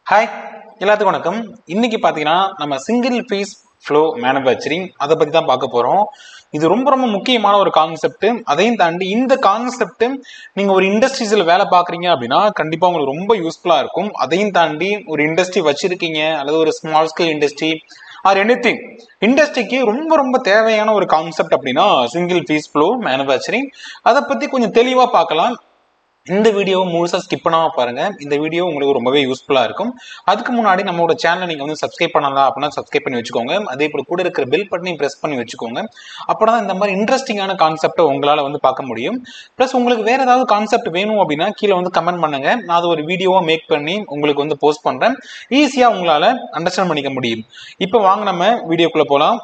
hi எல்லாத்துக்கும் வணக்கம் இன்னைக்கு பார்த்தீங்கன்னா நம்ம சிங்கிள் பீஸ் ஃப்ளோ மேனுஃபேக்சரிங் அதை பற்றி தான் பார்க்க போகிறோம் இது ரொம்ப ரொம்ப முக்கியமான ஒரு கான்செப்ட் அதையும் தாண்டி இந்த கான்செப்ட் நீங்கள் ஒரு இண்டஸ்ட்ரீஸில் வேலை பார்க்குறீங்க அப்படின்னா கண்டிப்பாக உங்களுக்கு ரொம்ப யூஸ்ஃபுல்லாக இருக்கும் அதையும் தாண்டி ஒரு இண்டஸ்ட்ரி வச்சிருக்கீங்க அல்லது ஒரு small scale industry or any thing இண்டஸ்ட்ரிக்கு ரொம்ப ரொம்ப தேவையான ஒரு கான்செப்ட் அப்படின்னா சிங்கிள் பீஸ் ஃப்ளோ மேனுஃபேக்சரிங் அதை பற்றி கொஞ்சம் தெளிவாக பார்க்கலாம் இந்த வீடியோவை முழுசாக ஸ்கிப் பண்ணாமல் பாருங்க இந்த வீடியோ உங்களுக்கு ரொம்பவே யூஸ்ஃபுல்லாக இருக்கும் அதுக்கு முன்னாடி நம்மளோட சேனலை நீங்கள் வந்து சப்ஸ்கிரைப் பண்ணலாம் அப்படின்னா சப்ஸ்கிரைப் பண்ணி வச்சுக்கோங்க அதே போல் கூட இருக்கிற பெல் பட்டனையும் ப்ரெஸ் பண்ணி வச்சுக்கோங்க அப்போ தான் இந்த மாதிரி இன்ட்ரெஸ்டிங்கான கான்செப்டை உங்களால் வந்து பார்க்க முடியும் ப்ளஸ் உங்களுக்கு வேறு ஏதாவது கான்செப்ட் வேணும் அப்படின்னா கீழே வந்து கமெண்ட் பண்ணுங்க நான் அதை ஒரு வீடியோவாக மேக் பண்ணி உங்களுக்கு வந்து போஸ்ட் பண்ணுறேன் ஈஸியாக உங்களால் அண்டர்ஸ்டாண்ட் பண்ணிக்க முடியும் இப்போ வாங்க நம்ம வீடியோக்குள்ளே போகலாம்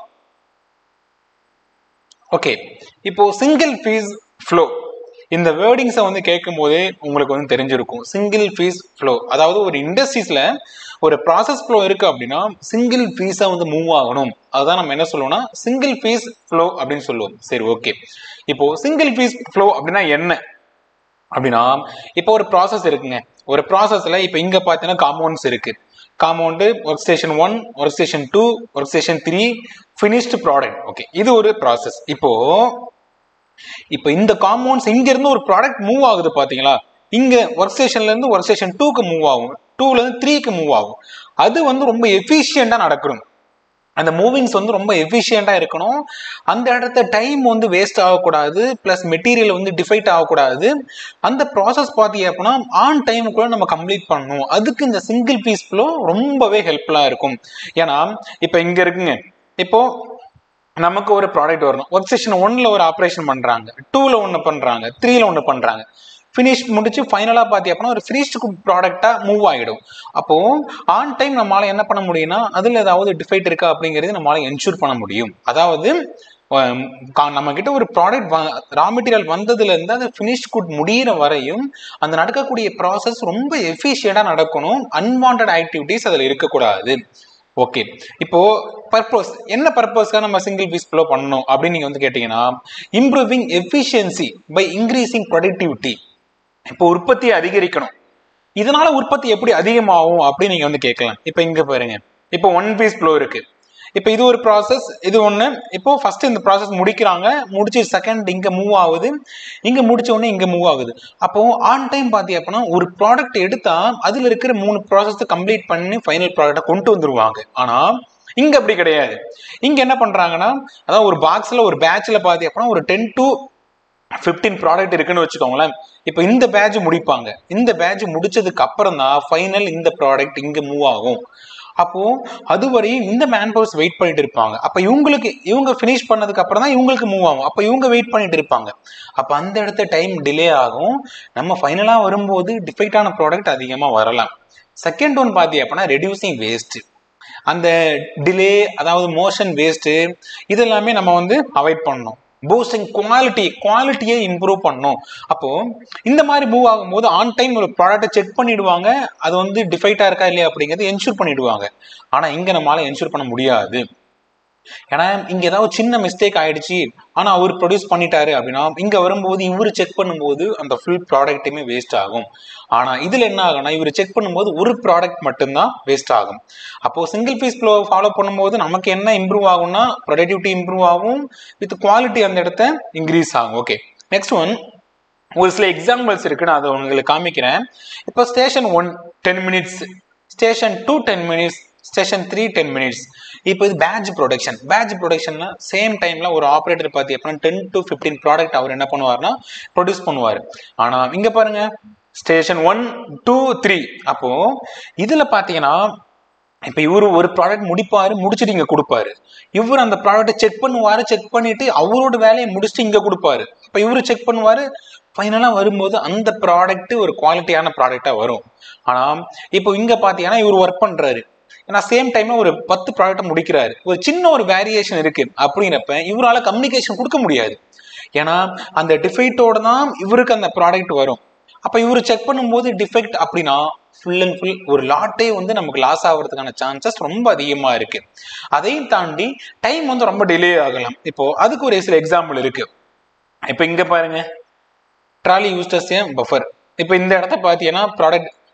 ஓகே இப்போ சிங்கிள் ஃபீஸ் ஃப்ளோ இந்த வேர்டிங்ஸை வந்து கேட்கும் போதே உங்களுக்கு வந்து தெரிஞ்சிருக்கும் சிங்கிள் ஃபீஸ் ஃப்ளோ அதாவது ஒரு இண்டஸ்ட்ரீஸில் ஒரு ப்ராசஸ் ஃப்ளோ இருக்கு அப்படின்னா சிங்கிள் ஃபீஸாக வந்து மூவ் ஆகணும் அதுதான் நம்ம என்ன சொல்லுவோம்னா சிங்கிள் ஃபீஸ் ஃப்ளோ அப்படின்னு சொல்லுவோம் சரி ஓகே இப்போ சிங்கிள் ஃபீஸ் ஃப்ளோ அப்படின்னா என்ன அப்படின்னா இப்போ ஒரு ப்ராசஸ் இருக்குங்க ஒரு ப்ராசஸ்ல இப்போ இங்க பார்த்தீங்கன்னா காம்பவுண்ட்ஸ் இருக்கு compound work station one work station two work station three finished product okay இது ஒரு ப்ராசஸ் இப்போ இப்போ இந்த காம்பவுண்ட்ஸ் இங்க இருந்து ஒரு ப்ராடக்ட் மூவ் ஆகுது பாத்தீங்களா இங்க ஒர்க் ஸ்டேஷன்ல இருந்து ஒர்க் ஸ்டேஷன் டூக்கு மூவ் ஆகும் டூல இருந்து த்ரீக்கு மூவ் ஆகும் அது வந்து ரொம்ப எஃபிஷியண்டா நடக்கணும் அந்த மூவிங்ஸ் வந்து ரொம்ப எஃபிஷியண்டாக இருக்கணும் அந்த இடத்த டைம் வந்து வேஸ்ட் ஆகக்கூடாது ப்ளஸ் மெட்டீரியல் வந்து டிஃபைட் ஆகக்கூடாது அந்த ப்ராசஸ் பார்த்தீங்க அப்படின்னா ஆன் டைமுக்குள்ள நம்ம கம்ப்ளீட் பண்ணணும் அதுக்கு இந்த சிங்கிள் பீஸ் ஃப்ளோ ரொம்பவே ஹெல்ப்ஃபுல்லாக இருக்கும் ஏன்னா இப்போ இங்கே இருக்குங்க இப்போ நமக்கு ஒரு ப்ராடக்ட் வரணும் ஒர்க் செஷன் ஒன்ல ஒரு ஆப்ரேஷன் பண்ணுறாங்க டூவில் ஒன்று பண்ணுறாங்க த்ரீல ஒன்று பண்ணுறாங்க ஃபினிஷ் முடிச்சு ஃபைனலாக பார்த்தி அப்படின்னா ஒரு ஃபினிஷ்டு ப்ராடக்டாக மூவ் ஆகிடும் அப்போ ஆன் டைம் நம்மளால என்ன பண்ண முடியும்னா அதில் ஏதாவது டிஃபைட் இருக்கா அப்படிங்கிறது நம்மளால என்ஷூர் பண்ண முடியும் அதாவது நம்ம கிட்ட ஒரு ப்ராடக்ட் ரா மெட்டீரியல் வந்ததுல இருந்து அது ஃபினிஷ் குட் முடியிற வரையும் அந்த நடக்கக்கூடிய ப்ராசஸ் ரொம்ப எஃபிஷியண்டாக நடக்கணும் அன்வான்ட் ஆக்டிவிட்டிஸ் அதில் இருக்கக்கூடாது ஓகே இப்போ பர்பஸ் என்ன பர்பஸ்க்காக நம்ம சிங்கிள் பீஸ் ஃப்ளோ பண்ணணும் அப்படின்னு நீங்க வந்து கேட்டீங்கன்னா improving efficiency by increasing productivity இப்போ உற்பத்தியை அதிகரிக்கணும் இதனால உற்பத்தி எப்படி அதிகமாகும் அப்படின்னு நீங்க வந்து கேட்கலாம் இப்போ இங்க பாருங்க இப்போ ஒன் பீஸ் ஃப்ளோ இருக்கு இப்போ இது ஒரு ப்ராசஸ் இது ஒன்று இப்போ ஃபர்ஸ்ட் இந்த ப்ராசஸ் முடிக்கிறாங்க முடிச்சு செகண்ட் இங்கே மூவ் ஆகுது இங்கே முடிச்ச உடனே இங்கே மூவ் ஆகுது அப்போ ஆன் டைம் பார்த்தி அப்படின்னா ஒரு ப்ராடக்ட் எடுத்தா அதில் இருக்கிற மூணு ப்ராசஸ் கம்ப்ளீட் பண்ணி ஃபைனல் ப்ராடக்டை கொண்டு வந்துருவாங்க ஆனால் இங்கே அப்படி கிடையாது இங்கே என்ன பண்ணுறாங்கன்னா அதாவது ஒரு பாக்ஸில் ஒரு பேட்சில் பார்த்தி அப்படின்னா ஒரு டென் டு ஃபிஃப்டீன் ப்ராடக்ட் இருக்குன்னு வச்சுக்கோங்களேன் இப்போ இந்த பேட்ச் முடிப்பாங்க இந்த பேட்ச் முடிச்சதுக்கு அப்புறம் தான் ஃபைனல் இந்த ப்ராடக்ட் இங்கே மூவ் ஆகும் அப்போ அதுவரையும் இந்த மேன் பவர்ஸ் வெயிட் பண்ணிட்டு இருப்பாங்க அப்ப இவங்களுக்கு இவங்க ஃபினிஷ் பண்ணதுக்கு அப்புறம் தான் இவங்களுக்கு மூவ் ஆகும் அப்ப இவங்க வெயிட் பண்ணிட்டு இருப்பாங்க அப்ப அந்த இடத்த டைம் டிலே ஆகும் நம்ம ஃபைனலா வரும்போது டிஃபெக்டான ப்ராடக்ட் அதிகமா வரலாம் செகண்ட் ஒன் பாத்தி அப்படின்னா ரெடியூசிங் வேஸ்ட் அந்த டிலே அதாவது மோஷன் வேஸ்ட் இதெல்லாமே நம்ம வந்து அவாய்ட் பண்ணணும் பூஸ்டிங் குவாலிட்டி குவாலிட்டியை இம்ப்ரூவ் பண்ணும் அப்போ இந்த மாதிரி மூவ் ஆகும்போது ஆன் டைம் ஒரு ப்ராடக்ட்டை செக் பண்ணிடுவாங்க அது வந்து டிஃபைட்டா இருக்கா இல்லையா அப்படிங்கிறது என்ஷூர் பண்ணிடுவாங்க ஆனா இங்க நம்மளால என்ஷூர் பண்ண முடியாது ஏன்னா இங்க ஏதாவது சின்ன மிஸ்டேக் ஆயிடுச்சு ஆனா அவர் ப்ரொடியூஸ் பண்ணிட்டாரு அப்படின்னா இங்க வரும்போது இவரு செக் பண்ணும்போது அந்த ஃபுல் ப்ராடக்ட்டுமே வேஸ்ட் ஆகும் ஆனா இதுல என்ன ஆகும்னா இவர் செக் பண்ணும்போது ஒரு ப்ராடக்ட் மட்டும்தான் வேஸ்ட் ஆகும் அப்போ சிங்கிள் பீஸ் ஃப்ளோ ஃபாலோ பண்ணும்போது நமக்கு என்ன இம்ப்ரூவ் ஆகும்னா ப்ரொடக்டிவிட்டி இம்ப்ரூவ் ஆகும் வித் குவாலிட்டி அந்த இடத்த இன்க்ரீஸ் ஆகும் ஓகே நெக்ஸ்ட் ஒன் ஒரு சில எக்ஸாம்பிள்ஸ் இருக்கு நான் அதை உங்களுக்கு காமிக்கிறேன் இப்போ station one ten minutes station two ten minutes station three ten minutes இப்போ இது பேட்ச் ப்ரொடக்ஷன் பேட்ச் ப்ரொடக்ஷன்ல சேம் டைம்ல ஒரு ஆப்ரேட்டர் பார்த்தி அப்படின்னா டென் டு ஃபிஃப்டீன் ப்ராடக்ட் அவர் என்ன பண்ணுவார்னா ப்ரொடியூஸ் பண்ணுவார் ஆனா இங்க பாருங்க ஸ்டேஷன் ஒன் டூ த்ரீ அப்போ இதுல பாத்தீங்கன்னா இப்ப இவரு ஒரு ப்ராடக்ட் முடிப்பாரு முடிச்சுட்டு இங்க கொடுப்பாரு இவர் அந்த ப்ராடக்ட்டை செக் பண்ணுவாரு செக் பண்ணிட்டு அவரோட வேலையை முடிச்சுட்டு இங்க கொடுப்பாரு இப்ப இவரு செக் பண்ணுவாரு ஃபைனலா வரும்போது அந்த ப்ராடக்ட் ஒரு குவாலிட்டியான ப்ராடக்டா வரும் ஆனா இப்போ இங்க பாத்தீங்கன்னா இவர் ஒர்க் பண்றாரு ஏன்னா சேம் டைம்ல ஒரு பத்து ப்ராடக்ட் முடிக்கிறாரு ஒரு சின்ன ஒரு வேரியேஷன் இருக்கு அப்படின்னப்ப இவரால கம்யூனிகேஷன் கொடுக்க முடியாது ஏன்னா அந்த டிஃபெக்டோட தான் இவருக்கு அந்த ப்ராடக்ட் வரும் அப்ப இவரு செக் பண்ணும்போது டிஃபெக்ட் அப்படின்னா ஃபுல் அண்ட் ஃபுல் ஒரு லாட்டே வந்து நமக்கு லாஸ் ஆகிறதுக்கான சான்சஸ் ரொம்ப அதிகமா இருக்கு அதையும் தாண்டி டைம் வந்து ரொம்ப டிலே ஆகலாம் இப்போ அதுக்கு ஒரு சில எக்ஸாம்பிள் இருக்கு இப்போ இங்க பாருங்க ட்ராலி யூஸ்டஸ் பஃபர் இப்போ இந்த இடத்த பார்த்தீங்கன்னா ப்ராடக்ட்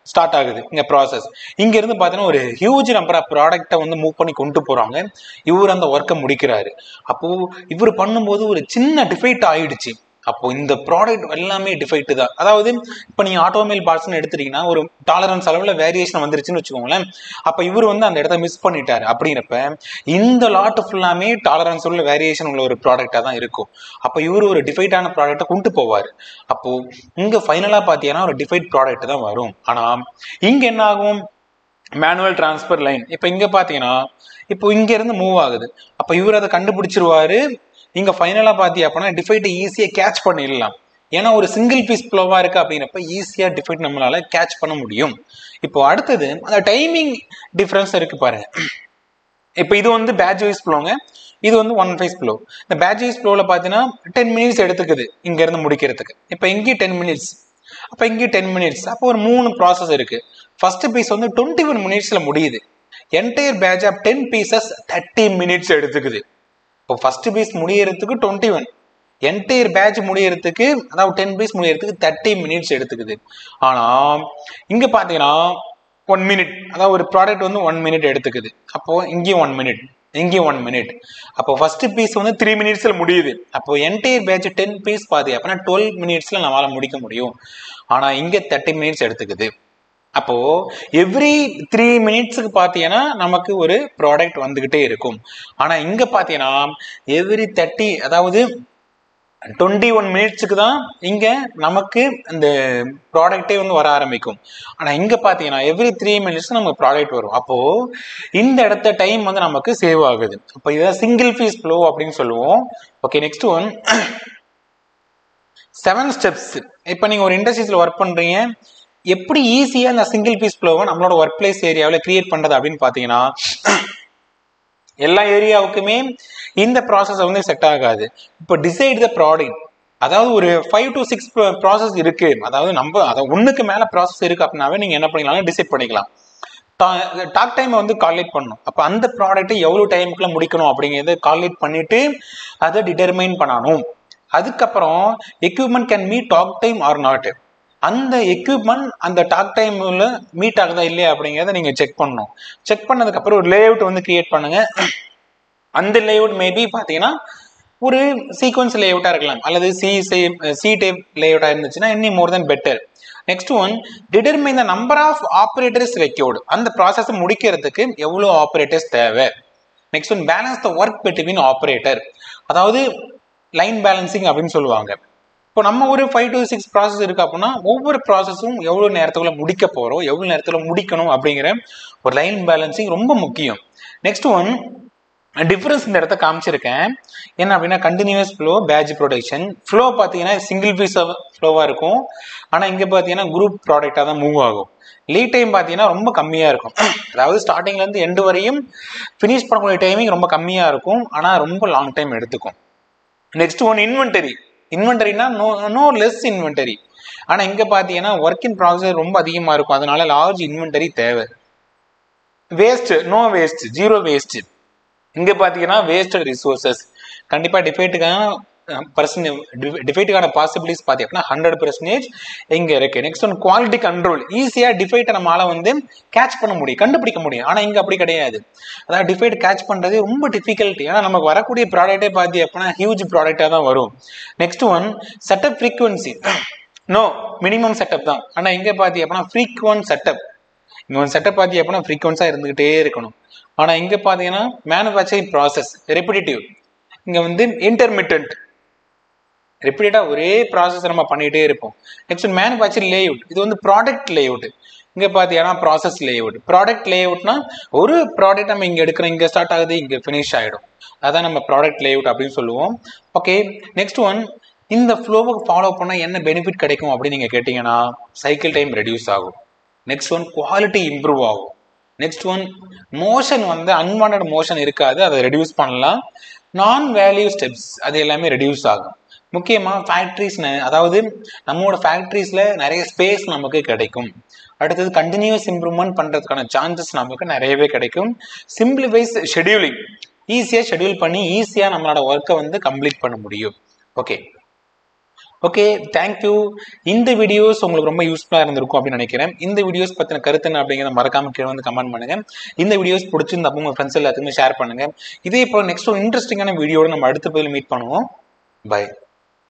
ஸ்டார்ட் ஆகுது இங்க ப்ராசஸ் இங்க இருந்து பார்த்தீங்கன்னா ஒரு ஹியூஜ் நம்பர் ஆஃப் ப்ராடக்ட்டை வந்து மூவ் பண்ணி கொண்டு போறாங்க இவர் அந்த ஒர்க்கை முடிக்கிறாரு அப்போ இவர் பண்ணும்போது ஒரு சின்ன டிஃபைட் ஆயிடுச்சு அப்போ இந்த ப்ராடக்ட் எல்லாமே டிஃபைட் தான் அதாவது இப்போ நீங்க ஆட்டோமொபைல் பார்ட்ஸ்னு எடுத்துட்டீங்கன்னா ஒரு டாலரன்ஸ் அளவில் வேரியேஷன் வந்துருச்சுன்னு வச்சுக்கோங்களேன் அப்போ இவர் வந்து அந்த இடத்த மிஸ் பண்ணிட்டாரு அப்படிங்கிறப்ப இந்த லாட் ஃபுல்லாமே டாலரன்ஸ் உள்ள வேரியேஷன் உள்ள ஒரு ப்ராடக்டாக தான் இருக்கும் அப்போ இவர் ஒரு டிஃபைட்டான ப்ராடக்ட்டை கொண்டு போவார் அப்போ இங்க ஃபைனலாக பார்த்தீங்கன்னா ஒரு டிஃபைட் ப்ராடக்ட் தான் வரும் ஆனால் இங்க என்ன ஆகும் மேனுவல் டிரான்ஸ்ஃபர் லைன் இப்போ இங்க பாத்தீங்கன்னா இப்போ இங்க இருந்து மூவ் ஆகுது அப்ப இவர் அதை கண்டுபிடிச்சிருவாரு இங்க ஃபைனலா பாத்தீங்க அப்படின்னா டிஃபைட்டை ஈஸியா கேட்ச் பண்ணிடலாம் ஏன்னா ஒரு சிங்கிள் பீஸ் ஃப்ளோவா இருக்கு அப்படிங்கிறப்ப ஈஸியா டிஃபைட் நம்மளால கேட்ச் பண்ண முடியும் இப்போ அடுத்தது அந்த டைமிங் டிஃபரன்ஸ் இருக்கு பாருங்க இப்போ இது வந்து பேட்ச் வைஸ் ஃப்ளோங்க இது வந்து ஒன் ஃபைஸ் ஃப்ளோ இந்த பேட்ச் வைஸ் ஃப்ளோவில் பார்த்தீங்கன்னா டென் மினிட்ஸ் எடுத்துக்குது இங்கேருந்து முடிக்கிறதுக்கு இப்போ இங்கேயும் டென் மினிட்ஸ் அப்போ இங்கேயும் டென் மினிட்ஸ் அப்போ ஒரு மூணு ப்ராசஸ் இருக்கு ஃபர்ஸ்ட் பீஸ் வந்து டுவெண்ட்டி ஒன் மினிட்ஸில் முடியுது entire batch of ten pieces thirty minutes எடுத்துக்குது இப்போ ஃபர்ஸ்ட் பீஸ் முடியறதுக்கு டுவெண்ட்டி ஒன் என்டையர் பேட்ச் முடியறதுக்கு அதாவது டென் பீஸ் முடியறதுக்கு தேர்ட்டி மினிட்ஸ் எடுத்துக்குது ஆனால் இங்கே பார்த்தீங்கன்னா ஒன் மினிட் அதாவது ஒரு ப்ராடக்ட் வந்து ஒன் மினிட் எடுத்துக்குது அப்போ இங்கேயும் ஒன் மினிட் இங்கேயும் ஒன் மினிட் அப்போ ஃபர்ஸ்ட் பீஸ் வந்து த்ரீ மினிட்ஸில் முடியுது அப்போ என்டையர் பேட்ச் டென் பீஸ் பாதி அப்படின்னா டுவெல் மினிட்ஸில் நம்மளால முடிக்க முடியும் ஆனால் இங்கே தேர்ட்டி மினிட்ஸ் எடுத்துக்குது அப்போ எவ்ரி த்ரீ மினிட்ஸுக்கு பார்த்தீங்கன்னா நமக்கு ஒரு ப்ராடக்ட் வந்துகிட்டே இருக்கும் ஆனா இங்க பார்த்தீங்கன்னா எவ்ரி தேர்ட்டி அதாவது டுவெண்ட்டி ஒன் மினிட்ஸுக்கு தான் இங்க நமக்கு இந்த ப்ராடக்டே வந்து வர ஆரம்பிக்கும் ஆனா இங்க பாத்தீங்கன்னா எவ்ரி த்ரீ மினிட்ஸ் நமக்கு ப்ராடக்ட் வரும் அப்போ இந்த இடத்த டைம் வந்து நமக்கு சேவ் ஆகுது அப்போ இதான் சிங்கிள் ஃபீஸ் ஃப்ளோ அப்படின்னு சொல்லுவோம் okay next one seven steps இப்போ நீங்கள் ஒரு இண்டஸ்ட்ரீஸில் ஒர்க் பண்ணுறீங்க எப்படி ஈஸியாக இந்த சிங்கிள் பீஸ் ஃப்ளோவை நம்மளோட ஒர்க் பிளேஸ் ஏரியாவில் கிரியேட் பண்ணுறது அப்படின்னு பார்த்தீங்கன்னா எல்லா ஏரியாவுக்குமே இந்த ப்ராசஸ் வந்து செட் ஆகாது இப்போ டிசைட் த ப்ராடக்ட் அதாவது ஒரு ஃபைவ் டு சிக்ஸ் ப்ராசஸ் இருக்கு அதாவது நம்ம அதை ஒன்றுக்கு மேலே ப்ராசஸ் இருக்கு அப்படின்னாவே நீங்கள் என்ன பண்ணிக்கலாம் டிசைட் பண்ணிக்கலாம் டாக் டைம் வந்து கால்குலேட் பண்ணணும் அப்போ அந்த ப்ராடக்ட்டை எவ்வளோ டைமுக்குள்ள முடிக்கணும் அப்படிங்கிறத கால்குலேட் பண்ணிட்டு அதை டிட்டர்மைன் பண்ணணும் அதுக்கப்புறம் equipment can meet takt time or not அந்த எக்யூப்மெண்ட் அந்த டாக் டைம்ல மீட் ஆகுதா இல்லையா அப்படிங்கிறத நீங்க செக் பண்ணணும் செக் பண்ணதுக்கப்புறம் ஒரு லேஅவுட் வந்து கிரியேட் பண்ணுங்க அந்த லேஅவுட் மேபி பார்த்தீங்கன்னா ஒரு சீக்வன்ஸ் லேஅவுட்டாக இருக்கலாம் அல்லது சி சி டைப் லேஅவுட்டாக இருந்துச்சுன்னா இன்னும் more than better next one determine the number of operators required அந்த ப்ராசஸ் முடிக்கிறதுக்கு எவ்வளோ ஆப்ரேட்டர்ஸ் தேவை next one balance the work between operator அதாவது லைன் பேலன்சிங் அப்படின்னு சொல்லுவாங்க இப்போ நம்ம ஒரு ஃபைவ் டு சிக்ஸ் ப்ராசஸ் இருக்கு அப்படின்னா ஒவ்வொரு ப்ராசஸும் எவ்வளோ நேரத்துக்குள்ள முடிக்க போகிறோம் எவ்வளோ நேரத்தில் முடிக்கணும் அப்படிங்கிற ஒரு லைன் பேலன்சிங் ரொம்ப முக்கியம் நெக்ஸ்ட் ஒன் டிஃபரன்ஸ் இந்த இடத்த காமிச்சிருக்கேன் என்ன அப்படின்னா continuous flow batch production flow பார்த்தீங்கன்னா சிங்கிள் பீஸ் ஃப்ளோவாக இருக்கும் ஆனால் இங்கே பார்த்தீங்கன்னா குரூப் ப்ராடக்டாக தான் மூவ் ஆகும் லீட் டைம் பார்த்தீங்கன்னா ரொம்ப கம்மியாக இருக்கும் அதாவது ஸ்டார்டிங்லேருந்து எண்டு வரையும் ஃபினிஷ் பண்ணக்கூடிய டைமிங் ரொம்ப கம்மியாக இருக்கும் ஆனால் ரொம்ப லாங் டைம் எடுத்துக்கும் நெக்ஸ்ட் ஒன் இன்வென்டரி இன்வென்டரினா நோ நோ லெஸ் இன்வென்டரி ஆனால் இங்கே பார்த்தீங்கன்னா ஒர்க் இன் ப்ராசஸ் ரொம்ப அதிகமாக இருக்கும் அதனால லார்ஜ் இன்வென்டரி தேவை waste no waste zero waste இங்கே பார்த்தீங்கன்னா வேஸ்டட் ரிசோர்சஸ் கண்டிப்பாக டிஃபைட்டுக்கான பர்சன் டிஃபைட்டுக்கான பாசிபிலிட்டிஸ் பார்த்தீங்கன்னா ஹண்ட்ரட் பர்சன்டேஜ் இங்கே இருக்கு நெக்ஸ்ட் ஒன் குவாலிட்டி கண்ட்ரோல் ஈஸியாக டிஃபைட்டை நம்மளால வந்து கேட்ச் பண்ண முடியும் கண்டுபிடிக்க முடியும் ஆனால் இங்கே அப்படி கிடையாது அதாவது டிஃபைட் கேட்ச் பண்ணுறது ரொம்ப டிஃபிகல்ட்டி ஏன்னா நமக்கு வரக்கூடிய ப்ராடக்ட்டே பார்த்தி அப்படின்னா ஹியூஜ் ப்ராடக்டாக தான் வரும் next one setup frequency no minimum setup தான் ஆனால் இங்கே பார்த்தி அப்படின்னா ஃப்ரீக்வன்ட் செட்டப் இங்கே ஒரு செட்டப் பார்த்தி அப்படின்னா ஃப்ரீக்வன்ஸாக இருந்துகிட்டே இருக்கணும் ஆனால் இங்கே பார்த்தீங்கன்னா மேனுஃபேக்சரிங் ப்ராசஸ் ரெப்பிடேட்டிவ் இங்கே வந்து இன்டர்மிட்டன்ட் ரிப்பீட்டடாக ஒரே ப்ராசஸ் நம்ம பண்ணிகிட்டே இருப்போம் நெக்ஸ்ட் மேனுஃபேக்சரிங் லேஅவுட் இது வந்து ப்ராடக்ட் லேஅவுட் இங்கே பார்த்தீங்கன்னா ப்ராசஸ் லேஅவுட் ப்ராடக்ட் லேஅவுட்னா ஒரு ப்ராடக்ட் நம்ம இங்கே எடுக்கிறோம் இங்கே ஸ்டார்ட் ஆகுது இங்கே ஃபினிஷ் ஆகிடும் அதான் நம்ம ப்ராடக்ட் லேஅவுட் அப்படின்னு சொல்லுவோம் ஓகே நெக்ஸ்ட் ஒன் இந்த ஃப்ளோவை ஃபாலோ பண்ணால் என்ன பெனிஃபிட் கிடைக்கும் அப்படின்னு நீங்கள் கேட்டிங்கன்னா சைக்கிள் டைம் ரெடியூஸ் ஆகும் நெக்ஸ்ட் ஒன் குவாலிட்டி இம்ப்ரூவ் ஆகும் நெக்ஸ்ட் ஒன் மோஷன் வந்து அன்வான்ட் மோஷன் இருக்காது அதை ரெடியூஸ் பண்ணலாம் நான் வேல்யூ ஸ்டெப்ஸ் அது எல்லாமே ரெடியூஸ் ஆகும் முக்கியமாக ஃபேக்ட்ரிஸ் அதாவது நம்மளோட ஃபேக்ட்ரிஸில் நிறைய ஸ்பேஸ் நமக்கு கிடைக்கும் அடுத்தது கண்டினியூஸ் இம்ப்ரூவ்மெண்ட் பண்ணுறதுக்கான சான்சஸ் நமக்கு நிறையவே கிடைக்கும் சிம்பிளிஃபைஸ் ஷெடியூலிங் ஈஸியாக ஷெடியூல் பண்ணி ஈஸியாக நம்மளோட ஒர்க்கை வந்து கம்ப்ளீட் பண்ண முடியும் ஓகே ஓகே தேங்க்யூ இந்த வீடியோஸ் உங்களுக்கு ரொம்ப யூஸ்ஃபுல்லாக இருந்திருக்கும் அப்படின்னு நினைக்கிறேன் இந்த வீடியோஸ் பற்றின கருத்து என்ன அப்படிங்கிறத மறக்காம கீழே வந்து கமெண்ட் பண்ணுங்க இந்த வீடியோஸ் பிடிச்சிருந்தப்போ உங்கள் ஃப்ரெண்ட்ஸ் எல்லாத்துக்குமே ஷேர் பண்ணுங்க இதே இப்போ நெக்ஸ்ட் ஒரு இன்ட்ரெஸ்டிங்கான வீடியோட நம்ம அடுத்த பதில் மீட் பண்ணுவோம் பை